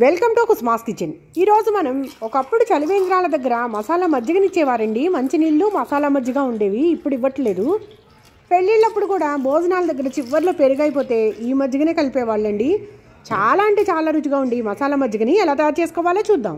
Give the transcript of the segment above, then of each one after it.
Welcome to కుస్మాస్ kitchen ఈరోజు మనం ఒకప్పుడు చలివేంద్రాల దగ్గర మసాలా మజ్జిగనిచ్చేవారండి మంచినీళ్ళు మసాలా మజ్జిగ ఉండేవి ఇప్పుడు ఇవ్వట్లేదు పెళ్ళిళ్ళప్పుడు కూడా భోజనాల దగ్గర చివర్లో పెరుగైపోతే ఈ మజ్జిగనే కలిపేవాళ్ళండి చాలా అంటే చాలా రుచిగా ఉండి మసాలా మజ్జిగని ఎలా తయారు చేసుకోవాలో చూద్దాం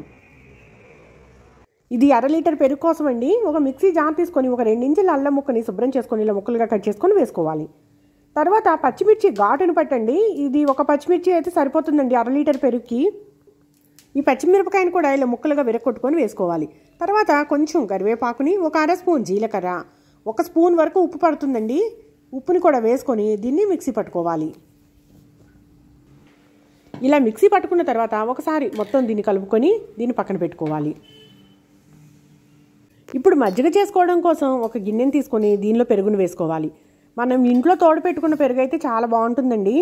ఇది అర లీటర్ పెరుగు కోసం అండి ఒక మిక్సీ జార్ తీసుకొని ఒక రెండించుల అల్లం ముక్కని శుభ్రం చేసుకొని ఇలా ముక్కలుగా కట్ చేసుకొని వేసుకోవాలి తర్వాత పచ్చిమిర్చి ఘాటును పట్టండి ఇది ఒక పచ్చిమిర్చి అయితే సరిపోతుందండి అర లీటర్ పెరుగుకి ఈ పచ్చిమిరపకాయని కూడా ఇలా ముక్కలుగా విరగొట్టుకొని వేసుకోవాలి తర్వాత కొంచెం కరివేపాకుని ఒక అర స్పూన్ జీలకర్ర ఒక స్పూన్ వరకు ఉప్పు పడుతుందండి ఉప్పుని కూడా వేసుకొని దీన్ని మిక్సీ పట్టుకోవాలి ఇలా మిక్సీ పట్టుకున్న తర్వాత ఒకసారి మొత్తం దీన్ని కలుపుకొని దీన్ని పక్కన పెట్టుకోవాలి ఇప్పుడు మజ్జిగ చేసుకోవడం కోసం ఒక గిన్నెని తీసుకొని దీనిలో పెరుగును వేసుకోవాలి మనం ఇంట్లో తోడు పెట్టుకున్న పెరుగు అయితే చాలా బాగుంటుందండి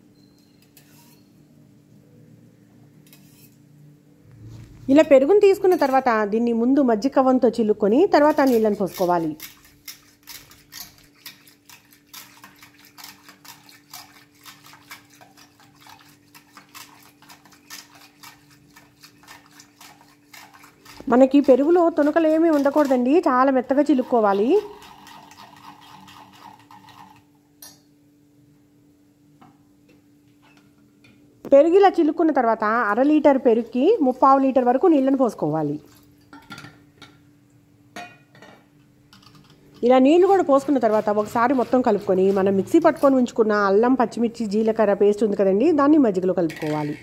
ఇలా పెరుగును తీసుకున్న తర్వాత దీన్ని ముందు మజ్జిగ కవ్వంతో చిల్లుకొని తర్వాత నీళ్ళని పోసుకోవాలి మనకి పెరుగులో తునకలు ఏమీ ఉండకూడదండి చాలా మెత్తగా చిలుక్కోవాలి పెరుగు ఇలా చిలుక్కున్న తర్వాత అర లీటర్ పెరుగుకి ముప్పావు లీటర్ వరకు నీళ్ళని పోసుకోవాలి ఇలా నీళ్లు కూడా పోసుకున్న తర్వాత ఒకసారి మొత్తం కలుపుకొని మనం మిక్సీ పట్టుకొని ఉంచుకున్న అల్లం పచ్చిమిర్చి జీలకర్ర పేస్ట్ ఉంది కదండి దాన్ని మజ్జిగలో కలుపుకోవాలి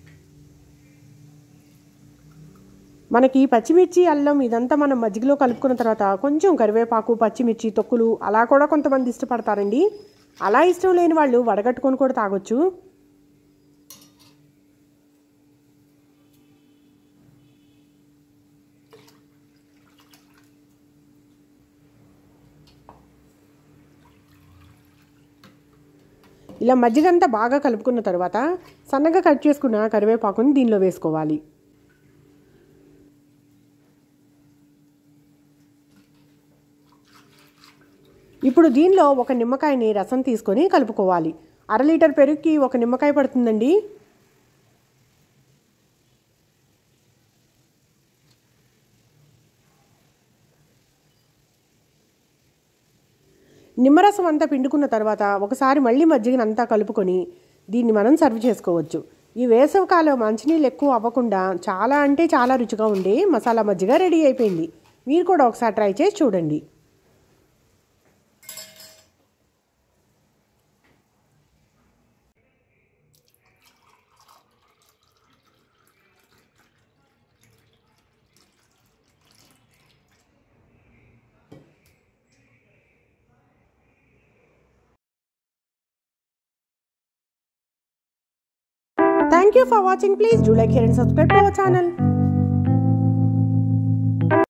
మనకి పచ్చిమిర్చి అల్లం ఇదంతా మనం మజ్జిగలో కలుపుకున్న తర్వాత కొంచెం కరివేపాకు పచ్చిమిర్చి తొక్కులు అలా కూడా కొంతమంది ఇష్టపడతారండి అలా ఇష్టం లేని వాళ్ళు వడగట్టుకొని కూడా తాగొచ్చు ఇలా మజ్జిగంతా బాగా కలుపుకున్న తర్వాత సన్నగా కట్ చేసుకున్న కరివేపాకుని దీనిలో వేసుకోవాలి ఇప్పుడు దీనిలో ఒక నిమ్మకాయని రసం తీసుకొని కలుపుకోవాలి అర లీటర్ పెరుగుకి ఒక నిమ్మకాయ పడుతుందండి నిమ్మరసం అంతా పిండుకున్న తర్వాత ఒకసారి మళ్ళీ మజ్జిగను అంతా కలుపుకొని దీన్ని మనం సర్వ్ చేసుకోవచ్చు ఈ వేసవికాలం మంచినీళ్ళు ఎక్కువ అవ్వకుండా చాలా అంటే చాలా రుచిగా ఉండే మసాలా మజ్జిగ రెడీ అయిపోయింది మీరు కూడా ఒకసారి ట్రై చేసి చూడండి Thank you for watching. Please do like, share and subscribe to our channel.